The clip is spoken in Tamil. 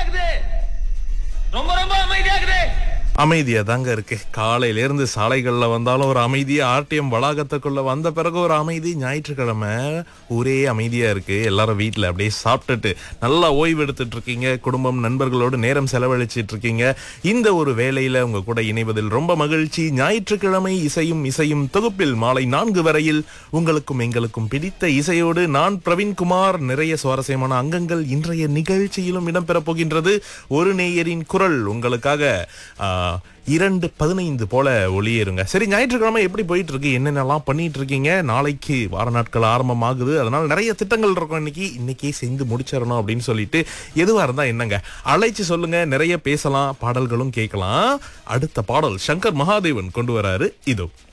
அமைதியாகுது ரொம்ப ரொம்ப அமைதியாகுது அமைதியா தாங்க இருக்கு காலையில இருந்து சாலைகள்ல வந்தாலும் ஒரு அமைதியா ஆர்டிஎம் வளாகத்துக்குள்ள வந்த பிறகு ஒரு அமைதி ஞாயிற்றுக்கிழமை ஒரே அமைதியா இருக்கு எல்லாரும் வீட்ல அப்படியே சாப்பிட்டுட்டு நல்லா ஓய்வு எடுத்துட்டு இருக்கீங்க குடும்பம் நண்பர்களோடு நேரம் செலவழிச்சிட்டு இருக்கீங்க இந்த ஒரு வேலையில உங்க கூட இணைவதில் ரொம்ப மகிழ்ச்சி ஞாயிற்றுக்கிழமை இசையும் இசையும் தொகுப்பில் மாலை நான்கு வரையில் உங்களுக்கும் எங்களுக்கும் பிடித்த இசையோடு நான் பிரவீன்குமார் நிறைய சுவாரஸ்யமான அங்கங்கள் இன்றைய நிகழ்ச்சியிலும் இடம்பெற போகின்றது ஒரு நேயரின் குரல் உங்களுக்காக ஆ, இரண்டு பதினைந்து போல ஒளியேறுங்க சரி ஞாயிற்றுக்கிழமை எப்படி போயிட்டு இருக்கு என்னென்னலாம் பண்ணிட்டு இருக்கீங்க நாளைக்கு வார நாட்கள் ஆரம்பமாகுது அதனால நிறைய திட்டங்கள் இருக்கும் இன்னைக்கு இன்னைக்கே செஞ்சு முடிச்சிடணும் அப்படின்னு சொல்லிட்டு எதுவா இருந்தா என்னங்க அழைச்சு சொல்லுங்க நிறைய பேசலாம் பாடல்களும் கேட்கலாம் அடுத்த பாடல் சங்கர் மகாதேவன் கொண்டு வராரு இதோ